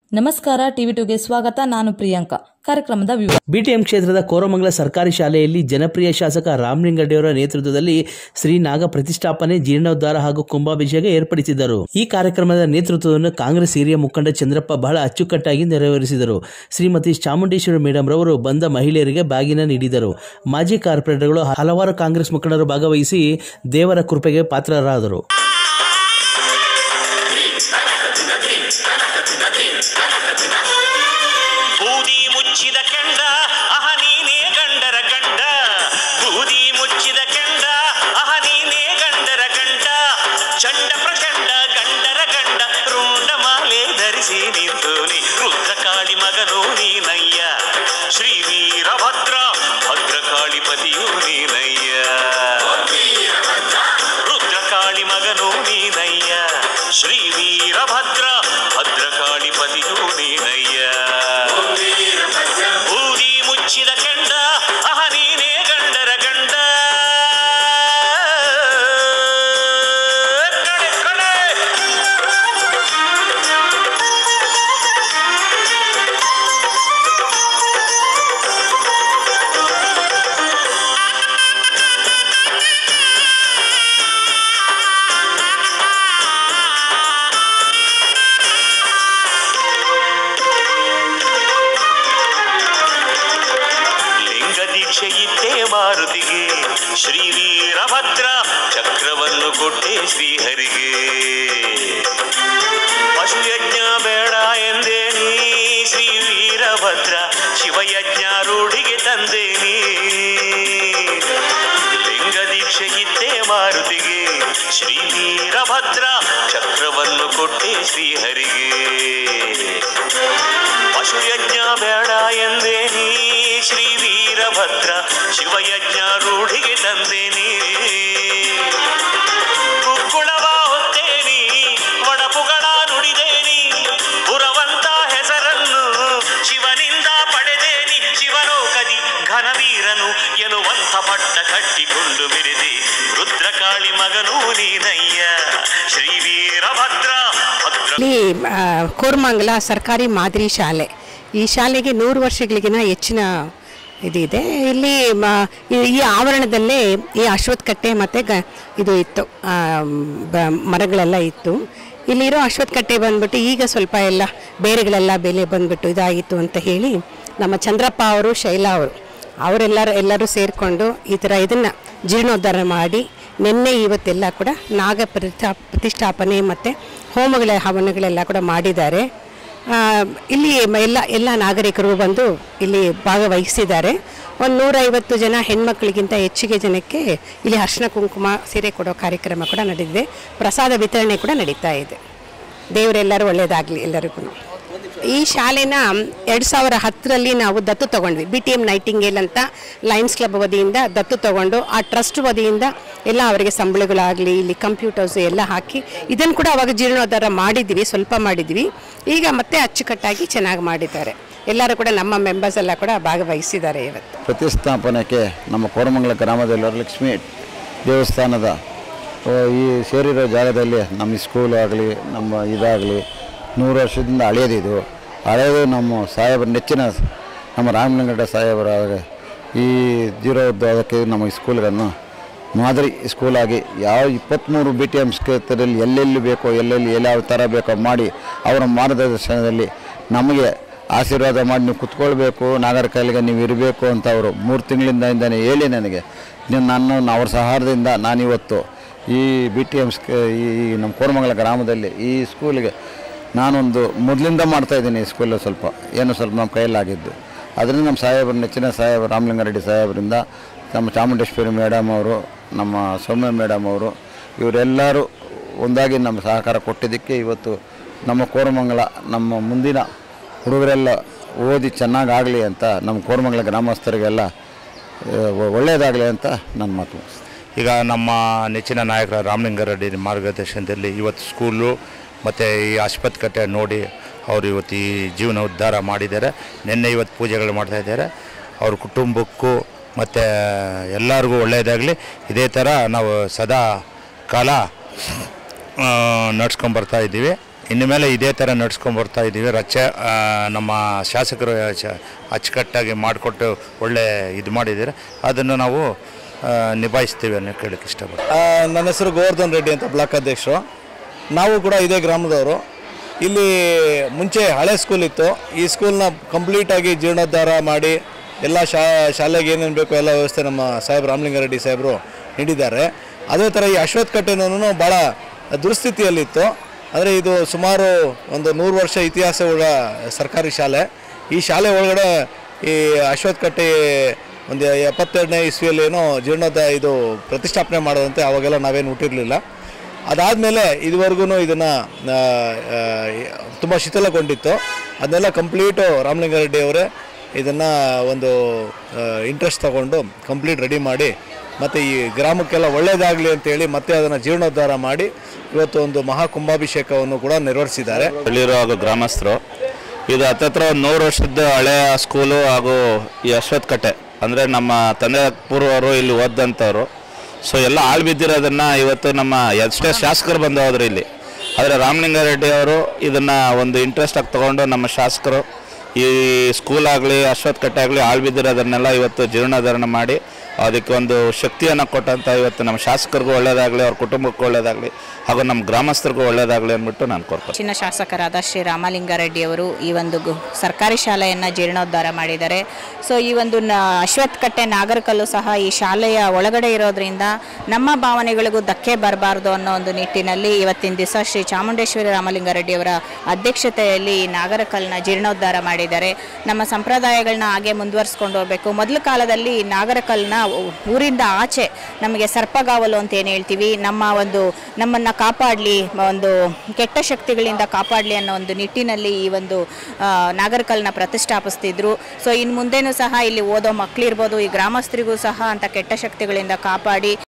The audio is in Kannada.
ನಮಸ್ಕಾರ ಟಿವಿ ಟುಗೆ ಸ್ವಾಗತ ನಾನು ಪ್ರಿಯಾಂಕಾ ಕಾರ್ಯಕ್ರಮದ ವಿವರ ಬಿಟಿಎಂ ಕ್ಷೇತ್ರದ ಕೋರಮಂಗಲ ಸರ್ಕಾರಿ ಶಾಲೆಯಲ್ಲಿ ಜನಪ್ರಿಯ ಶಾಸಕ ರಾಮಲಿಂಗಡ್ಡಿಯವರ ನೇತೃತ್ವದಲ್ಲಿ ಶ್ರೀ ನಾಗ ಪ್ರತಿಷ್ಠಾಪನೆ ಜೀರ್ಣೋದ್ಧಾರ ಹಾಗೂ ಕುಂಭಾಭಿಷೇಕ ಏರ್ಪಡಿಸಿದ್ದರು ಈ ಕಾರ್ಯಕ್ರಮದ ನೇತೃತ್ವವನ್ನು ಕಾಂಗ್ರೆಸ್ ಹಿರಿಯ ಮುಖಂಡ ಚಂದ್ರಪ್ಪ ಬಹಳ ಅಚ್ಚುಕಟ್ಟಾಗಿ ನೆರವೇರಿಸಿದರು ಶ್ರೀಮತಿ ಚಾಮುಂಡೇಶ್ವರಿ ಮೇಡಂ ರವರು ಬಂದ ಮಹಿಳೆಯರಿಗೆ ಬಾಗಿನ ನೀಡಿದರು ಮಾಜಿ ಕಾರ್ಪೊರೇಟರ್ಗಳು ಹಲವಾರು ಕಾಂಗ್ರೆಸ್ ಮುಖಂಡರು ಭಾಗವಹಿಸಿ ದೇವರ ಕೃಪೆಗೆ ಪಾತ್ರರಾದರು ಬೂದಿ ಮುಚ್ಚಿದ ಕೆಂಡ ಅಹ ನೀನೇ ಗಂಡರ ಗಂಡ ಬೂದಿ ಮುಚ್ಚಿದ ಕೆಂಡ ಅಹ ನೀನೇ ಗಂಡರ ಗಂಡ ಚಂಡ ಪ್ರಚಂಡ ಗಂಡರ ಗಂಡ ರುಂಡ ಮಾಲೆ ಧರಿಸಿ ನಿಂತು ನೀ ರುದ್ರಕಾಳಿ ಮಗನು ನೀನಯ್ಯ ಶ್ರೀ ವೀರಭದ್ರ ಭದ್ರಕಾಳಿ ಪತಿಯು ನೀನಯ್ಯ ರುದ್ರಕಾಳಿ ಮಗನು ನೀನಯ್ಯ ಶ್ರೀ ವೀರಭದ್ರ ಭದ್ರಕಾಳಿ ಪತಿಯು ನೀನಯ್ಯ ಬೂದಿ ಮುಚ್ಚಿದ ಕೆಂಡ ಅಹ ನೀನೇ ಗಂಡರ ಗಂಡ ಕಡೆ ಕಡೆ ಲಿಂಗ ದೀಕ್ಷೆ ಇದ್ದೇ ಮಾರುತಿಗೆ ಶ್ರೀ ವೀರಭದ್ರ ಚಕ್ರವನ್ನು ಕೊಟ್ಟೆ ಶ್ರೀಹರಿಗೆ ಪಶುಯಜ್ಞ ಬೇಡ ಎಂದೇ ನೀ ಶ್ರೀ ವೀರಭದ್ರ ಶಿವಯಜ್ಞ ರೂಢಿಗೆ ತಂದೆ ನೀ ಲಿಂಗ ದೀಕ್ಷೆ ಇದ್ದೇ ಮಾರುತಿಗೆ ಶ್ರೀ ವೀರಭದ್ರ ಚಕ್ರವನ್ನು ಕೊಟ್ಟೆ ಶ್ರೀಹರಿಗೆ ಪಶುಯಜ್ಞ ಬೇಡ ಎಂದೇ ನೀ ಶ್ರೀ ವೀರಭದ್ರ ಶಿವಯಜ್ಞ ರೂಢಿಗೆ ತಂದೆ ನೀ ಕುಕ್ಕುಳವ ಹೊತ್ತೇನಿ ಒಡಪುಗಳ ನುಡಿದೇನಿ ಪುರವಂತ ಹೆಸರನ್ನು ಶಿವನಿಂದ ಪಡೆದೇನಿ ಶಿವಲೋಕದಿ ಘನವೀರನು ಎನ್ನುವಂತ ಪಟ್ಟ ಕಟ್ಟಿಕೊಂಡು ಮಿರಿದಿ ರುದ್ರಕಾಳಿ ಮಗನೂ ನೀನಯ್ಯ ಶ್ರೀ ವೀರಭದ್ರ ಭದ್ರ ಇಲ್ಲಿ ಆ, ಕೋರಮಂಗಲ ಸರ್ಕಾರಿ ಮಾದರಿ ಶಾಲೆ ಈ ಶಾಲೆಗೆ ನೂರು ವರ್ಷಗಳಿಗಿನ ಹೆಚ್ಚಿನ ಇದಿದೆ ಇಲ್ಲಿ ಮ- ಈ ಈ ಆವರಣದಲ್ಲೇ ಈ ಅಶ್ವತ್ಥಕಟ್ಟೆ ಮತ್ತು ಗ ಇದು ಇತ್ತು ಆ, ಬ- ಮರಗಳೆಲ್ಲ ಇತ್ತು ಇಲ್ಲಿರೋ ಅಶ್ವತ್ಥಕಟ್ಟೆ ಬಂದ್ಬಿಟ್ಟು ಈಗ ಸ್ವಲ್ಪ ಎಲ್ಲ ಬೇರೆಗಳೆಲ್ಲ ಬೆಲೆ ಬಂದ್ಬಿಟ್ಟು ಇದಾಗಿತ್ತು ಅಂತ ಹೇಳಿ ನಮ್ಮ ಚಂದ್ರಪ್ಪ ಅವರು ಶೈಲಾ ಅವರು ಅವರೆಲ್ಲರೂ ಎಲ್ಲರೂ ಸೇರಿಕೊಂಡು ಈ ಥರ ಇದನ್ನು ಜೀರ್ಣೋದ್ಧಾರ ಮಾಡಿ ನಿನ್ನೆ ಇವತ್ತೆಲ್ಲ ಕೂಡ ನಾಗ ಪ್ರತಿಷ್ಠಾ ಪ್ರತಿಷ್ಠಾಪನೆ ಮತ್ತು ಹೋಮಗಳ ಹವನಗಳೆಲ್ಲ ಕೂಡ ಮಾಡಿದ್ದಾರೆ ಆ, ಇಲ್ಲಿ ಮ- ಎಲ್ಲ ಎಲ್ಲ ನಾಗರಿಕರು ಬಂದು ಇಲ್ಲಿ ಭಾಗವಹಿಸಿದ್ದಾರೆ ಒಂದು ನೂರೈವತ್ತು ಜನ ಹೆಣ್ಮಕ್ಳಿಗಿಂತ ಹೆಚ್ಚಿಗೆ ಜನಕ್ಕೆ ಇಲ್ಲಿ ಅರ್ಶಿನ ಕುಂಕುಮ ಸೀರೆ ಕೊಡೋ ಕಾರ್ಯಕ್ರಮ ಕೂಡ ನಡೆದಿದೆ ಪ್ರಸಾದ ವಿತರಣೆ ಕೂಡ ನಡೀತಾ ಇದೆ ದೇವರೆಲ್ಲರೂ ಒಳ್ಳೆಯದಾಗಲಿ ಎಲ್ಲರಿಗೂ ಈ ಶಾಲೆನ ಎರಡು ಸಾವಿರ ಹತ್ತರಲ್ಲಿ ನಾವು ದತ್ತು ತಗೊಂಡ್ವಿ ಬಿ ಟಿ ಎಮ್ ನೈಟಿಂಗೇಲ್ ಅಂತ ಲಯನ್ಸ್ ಕ್ಲಬ್ ವತಿಯಿಂದ ದತ್ತು ತಗೊಂಡು ಆ ಟ್ರಸ್ಟ್ ವತಿಯಿಂದ ಎಲ್ಲ ಅವರಿಗೆ ಸಂಬಳಗಳಾಗಲಿ ಇಲ್ಲಿ ಕಂಪ್ಯೂಟರ್ಸ್ ಎಲ್ಲ ಹಾಕಿ ಇದನ್ನು ಕೂಡ ಅವಾಗ ಜೀರ್ಣೋದ್ಧಾರ ಮಾಡಿದ್ವಿ ಸ್ವಲ್ಪ ಮಾಡಿದ್ವಿ ಈಗ ಮತ್ತೆ ಅಚ್ಚುಕಟ್ಟಾಗಿ ಚೆನ್ನಾಗಿ ಮಾಡಿದ್ದಾರೆ ಎಲ್ಲರೂ ಕೂಡ ನಮ್ಮ ಮೆಂಬರ್ಸ್ ಎಲ್ಲ ಕೂಡ ಭಾಗವಹಿಸಿದ್ದಾರೆ ಇವತ್ತು ಪ್ರತಿಷ್ಠಾಪನೆಗೆ ನಮ್ಮ ಕೋರಮಂಗಲ ಗ್ರಾಮದಲ್ಲಿ ವರಲಕ್ಷ್ಮಿ ದೇವಸ್ಥಾನದ ಆ, ಈ ಸೇರಿರೋ ಜಾಗದಲ್ಲಿ ನಮ್ಮ ಸ್ಕೂಲ್ ಆಗಲಿ ನಮ್ಮ ಇದಾಗಲಿ ನೂರು ವರ್ಷದಿಂದ ಹಳೆಯದಿದು ಹಳೆಯದು ನಮ್ಮ ಸಾಹೇಬರ ನೆಚ್ಚಿನ ನಮ್ಮ ರಾಮಲಿಂಗಡ್ಡ ಸಾಹೇಬರ ಈ ಜೀರೋದ್ಯೋಗಕ್ಕೆ ನಮ್ಮ ಸ್ಕೂಲ್ಗಳನ್ನು ಮಾದರಿ ಸ್ಕೂಲಾಗಿ ಯಾವ ಇಪ್ಪತ್ತ್ಮೂರು ಬಿ ಟಿ ಎಮ್ ಕ್ಷೇತ್ರದಲ್ಲಿ ಎಲ್ಲೆಲ್ಲಿ ಬೇಕೋ ಎಲ್ಲೆಲ್ಲಿ ಯಾವ ಥರ ಬೇಕೋ ಮಾಡಿ ಅವರ ಮಾರ್ಗದರ್ಶನದಲ್ಲಿ ನಮಗೆ ಆಶೀರ್ವಾದ ಮಾಡಿ ನೀವು ಕುತ್ಕೊಳ್ಬೇಕು ನಾಗರ ಕೈಲಿಗೆ ನೀವು ಇರಬೇಕು ಅಂತ ಅವರು ಮೂರು ತಿಂಗಳಿಂದ ಇಂದಾನೆ ಹೇಳಿ ನನಗೆ ನೀವು ನನ್ನ ಅವ್ರ ಸಹಾರದಿಂದ ನಾನಿವತ್ತು ಈ ಬಿ ಟಿ ಎಮ್ ಈ ಈ ನಮ್ಮ ಕೋರಮಂಗಲ ಗ್ರಾಮದಲ್ಲಿ ಈ ಸ್ಕೂಲಿಗೆ ನಾನೊಂದು ಮೊದಲಿಂದ ಮಾಡ್ತಾಯಿದ್ದೀನಿ ಈ ಸ್ಕೂಲಲ್ಲಿ ಸ್ವಲ್ಪ ಏನೋ ಸ್ವಲ್ಪ ನಮ್ಮ ಕೈಯಲ್ಲಾಗಿದ್ದು ಅದರಿಂದ ನಮ್ಮ ಸಾಹೇಬರು ನೆಚ್ಚಿನ ಸಾಹೇಬ ರಾಮಲಿಂಗಾರೆಡ್ಡಿ ಸಾಹೇಬರಿಂದ ನಮ್ಮ ಚಾಮುಂಡೇಶ್ವರಿ ಮೇಡಮ್ ಅವರು ನಮ್ಮ ಸೌಮ್ಯ ಮೇಡಮ್ ಅವರು ಇವರೆಲ್ಲರೂ ಒಂದಾಗಿ ನಮ್ಮ ಸಹಕಾರ ಕೊಟ್ಟಿದ್ದಕ್ಕೆ ಇವತ್ತು ನಮ್ಮ ಕೋರಮಂಗಲ ನಮ್ಮ ಮುಂದಿನ ಹುಡುಗರೆಲ್ಲ ಓದಿ ಚೆನ್ನಾಗಾಗಲಿ ಅಂತ ನಮ್ಮ ಕೋರಮಂಗಲ ಗ್ರಾಮಸ್ಥರಿಗೆಲ್ಲ ಒಳ್ಳೆಯದಾಗಲಿ ಅಂತ ನನ್ನ ಮಾತು ಮುಗಿಸ್ತೀನಿ. ಈಗ ನಮ್ಮ ನೆಚ್ಚಿನ ನಾಯಕರ ರಾಮಲಿಂಗಾರೆಡ್ಡಿ ಮಾರ್ಗದರ್ಶನದಲ್ಲಿ ಇವತ್ತು ಸ್ಕೂಲು ಮತ್ತು ಈ ಆಸ್ಪತ್ರೆ ನೋಡಿ ಅವರು ಇವತ್ತು ಈ ಜೀವನ ಉದ್ಧಾರ ಮಾಡಿದ್ದಾರೆ ನಿನ್ನೆ ಇವತ್ತು ಪೂಜೆಗಳು ಮಾಡ್ತಾ ಇದ್ದಾರೆ ಅವ್ರ ಕುಟುಂಬಕ್ಕೂ ಮತ್ತು ಎಲ್ಲರಿಗೂ ಒಳ್ಳೆಯದಾಗಲಿ ಇದೇ ಥರ ನಾವು ಸದಾ ಕಾಲ ನಡ್ಸ್ಕೊಂಬರ್ತಾ ಇದ್ದೀವಿ ಇನ್ನು ಮೇಲೆ ಇದೇ ಥರ ನಡ್ಸ್ಕೊಂಡು ಬರ್ತಾ ಇದ್ದೀವಿ ರಚೆ ಆ, ನಮ್ಮ ಶಾಸಕರು ಚ- ಅಚ್ಚುಕಟ್ಟಾಗಿ ಮಾಡಿಕೊಟ್ಟು ಒಳ್ಳೆ ಇದು ಮಾಡಿದ್ದಾರೆ ಅದನ್ನು ನಾವು ಆ, ನಿಭಾಯಿಸ್ತೀವಿ ಅನ್ನೋ ಕೇಳಕ್ಕೆ ಇಷ್ಟಪಡ್ತೀನಿ ಆ, ನನ್ನ ಹೆಸರು ಗೋವರ್ಧನ್ ರೆಡ್ಡಿ ಅಂತ ಬ್ಲಾಕ್ ಅಧ್ಯಕ್ಷರು ನಾವು ಕೂಡ ಇದೇ ಗ್ರಾಮದವರು ಇಲ್ಲಿ ಮುಂಚೆ ಹಳೆ ಸ್ಕೂಲ್ ಇತ್ತು ಈ ಸ್ಕೂಲ್ನ ಕಂಪ್ಲೀಟಾಗಿ ಜೀರ್ಣೋದ್ಧಾರ ಮಾಡಿ ಎಲ್ಲ ಶಾ ಶಾಲೆಗೆ ಏನೇನು ಬೇಕೋ ಎಲ್ಲ ವ್ಯವಸ್ಥೆ ನಮ್ಮ ಸಾಹೇಬ್ ರಾಮಲಿಂಗಾರೆಡ್ಡಿ ಸಾಹೇಬರು ನೀಡಿದ್ದಾರೆ ಅದೇ ಥರ ಈ ಅಶ್ವತ್ಥ ಕಟ್ಟೆನೂ ಭಾಳ ದುರ್ಸ್ಥಿತಿಯಲ್ಲಿತ್ತು ಅಂದರೆ ಇದು ಸುಮಾರು ಒಂದು ನೂರು ವರ್ಷ ಇತಿಹಾಸವುಳ್ಳ ಸರ್ಕಾರಿ ಶಾಲೆ ಈ ಶಾಲೆ ಒಳಗಡೆ ಈ ಅಶ್ವತ್ಥ ಕಟ್ಟೆ ಒಂದು ಎಪ್ಪತ್ತೆರಡನೇ ಇಸ್ವಿಯಲ್ಲಿ ಏನೋ ಜೀರ್ಣೋದ್ಧ ಇದು ಪ್ರತಿಷ್ಠಾಪನೆ ಮಾಡೋದಂತೆ ಅವಾಗೆಲ್ಲ ನಾವೇನು ಹುಟ್ಟಿರಲಿಲ್ಲ ಅದಾದಮೇಲೆ ಇದುವರೆಗೂ ಇದನ್ನು ತುಂಬ ಶಿಥಿಲಗೊಂಡಿತ್ತು ಅದನ್ನೆಲ್ಲ ಕಂಪ್ಲೀಟು ರಾಮಲಿಂಗಾರೆಡ್ಡಿ ಅವರೇ ಇದನ್ನು ಒಂದು ಇಂಟ್ರೆಸ್ಟ್ ತಗೊಂಡು ಕಂಪ್ಲೀಟ್ ರೆಡಿ ಮಾಡಿ ಮತ್ತು ಈ ಗ್ರಾಮಕ್ಕೆಲ್ಲ ಒಳ್ಳೆಯದಾಗಲಿ ಅಂತೇಳಿ ಮತ್ತೆ ಅದನ್ನು ಜೀರ್ಣೋದ್ಧಾರ ಮಾಡಿ ಇವತ್ತು ಒಂದು ಮಹಾ ಕುಂಭಾಭಿಷೇಕವನ್ನು ಕೂಡ ನೆರವೇರಿಸಿದ್ದಾರೆ ಹಳ್ಳಿರೋ ಹಾಗೂ ಗ್ರಾಮಸ್ಥರು ಇದು ಹತ್ತತ್ರ ಒಂದು ನೂರು ವರ್ಷದ ಹಳೆಯ ಸ್ಕೂಲು ಹಾಗೂ ಈ ಅಶ್ವತ್ಥ ಕಟ್ಟೆ ಅಂದರೆ ನಮ್ಮ ತಂದೆ ಪೂರ್ವರು ಇಲ್ಲಿ ಓದಂಥವ್ರು ಸೊ ಎಲ್ಲ ಆಳು ಬಿದ್ದಿರೋದನ್ನ ಇವತ್ತು ನಮ್ಮ ಎಷ್ಟೇ ಶಾಸಕರು ಬಂದು ಹೋದ್ರು ಇಲ್ಲಿ ಆದರೆ ರಾಮಲಿಂಗಾರೆಡ್ಡಿ ಅವರು ಇದನ್ನು ಒಂದು ಇಂಟ್ರೆಸ್ಟ್ ಆಗಿ ತಗೊಂಡು ನಮ್ಮ ಶಾಸಕರು ಈ ಸ್ಕೂಲ್ ಆಗಲಿ ಅಶ್ವತ್ಥ ಕಟ್ಟೆ ಆಗಲಿ ಆಳು ಬಿದ್ದಿರೋದನ್ನೆಲ್ಲ ಇವತ್ತು ಜೀರ್ಣೋದ್ಧಾರಣ ಮಾಡಿ ಅದಕ್ಕೆ ಒಂದು ಶಕ್ತಿಯನ್ನು ಕೊಟ್ಟಂತ ಇವತ್ತು ನಮ್ಮ ಶಾಸಕರಿಗೂ ಒಳ್ಳೇದಾಗಲಿ ಅವ್ರ ಕುಟುಂಬಕ್ಕೂ ಒಳ್ಳೇದಾಗಲಿ ಹಾಗೂ ನಮ್ಮ ಗ್ರಾಮಸ್ಥರಿಗೂ ಒಳ್ಳೇದಾಗಲಿ ಅಂದ್ಬಿಟ್ಟು ನಾನು ಕೋರ್ತೀನಿ ಹೆಚ್ಚಿನ ಶಾಸಕರಾದ ಶ್ರೀ ರಾಮಲಿಂಗಾರೆಡ್ಡಿಯವರು ಈ ಒಂದು ಗು- ಸರ್ಕಾರಿ ಶಾಲೆಯನ್ನು ಜೀರ್ಣೋದ್ಧಾರ ಮಾಡಿದ್ದಾರೆ ಸೊ ಈ ಒಂದು ನ ಅಶ್ವತ್ಥ ಕಟ್ಟೆ ನಾಗರಕಲ್ಲು ಸಹ ಈ ಶಾಲೆಯ ಒಳಗಡೆ ಇರೋದ್ರಿಂದ ನಮ್ಮ ಭಾವನೆಗಳಿಗೂ ಧಕ್ಕೆ ಬರಬಾರ್ದು ಅನ್ನೋ ಒಂದು ನಿಟ್ಟಿನಲ್ಲಿ ಇವತ್ತಿನ ದಿವಸ ಶ್ರೀ ಚಾಮುಂಡೇಶ್ವರಿ ರಾಮಲಿಂಗಾರೆಡ್ಡಿಯವರ ಅಧ್ಯಕ್ಷತೆಯಲ್ಲಿ ಈ ನಾಗರಕಲ್ಲನ್ನ ಜೀರ್ಣೋದ್ಧಾರ ಮಾಡಿದ್ದಾರೆ ನಮ್ಮ ಸಂಪ್ರದಾಯಗಳನ್ನ ಹಾಗೆ ಮುಂದುವರಿಸ್ಕೊಂಡು ಹೋಗಬೇಕು ಮೊದಲ ಕಾಲದಲ್ಲಿ ಈ ನಾಗರಕಲ್ಲನ್ನ ಊರಿಂದ ಆಚೆ ನಮಗೆ ಸರ್ಪಗಾವಲು ಅಂತ ಏನು ಹೇಳ್ತೀವಿ ನಮ್ಮ ಒಂದು ನಮ್ಮನ್ನು ಕಾಪಾಡಲಿ ಒಂದು ಕೆಟ್ಟ ಶಕ್ತಿಗಳಿಂದ ಕಾಪಾಡಲಿ ಅನ್ನೋ ಒಂದು ನಿಟ್ಟಿನಲ್ಲಿ ಈ ಒಂದು ಆ, ನಾಗರಕಲ್ಲನ್ನ ಪ್ರತಿಷ್ಠಾಪಿಸ್ತಿದ್ರು ಸೊ ಇನ್ನು ಮುಂದೆನೂ ಸಹ ಇಲ್ಲಿ ಓದೋ ಮಕ್ಕಳಿರ್ಬೋದು ಈ ಗ್ರಾಮಸ್ಥರಿಗೂ ಸಹ ಅಂತ ಕೆಟ್ಟ ಶಕ್ತಿಗಳಿಂದ ಕಾಪಾಡಿ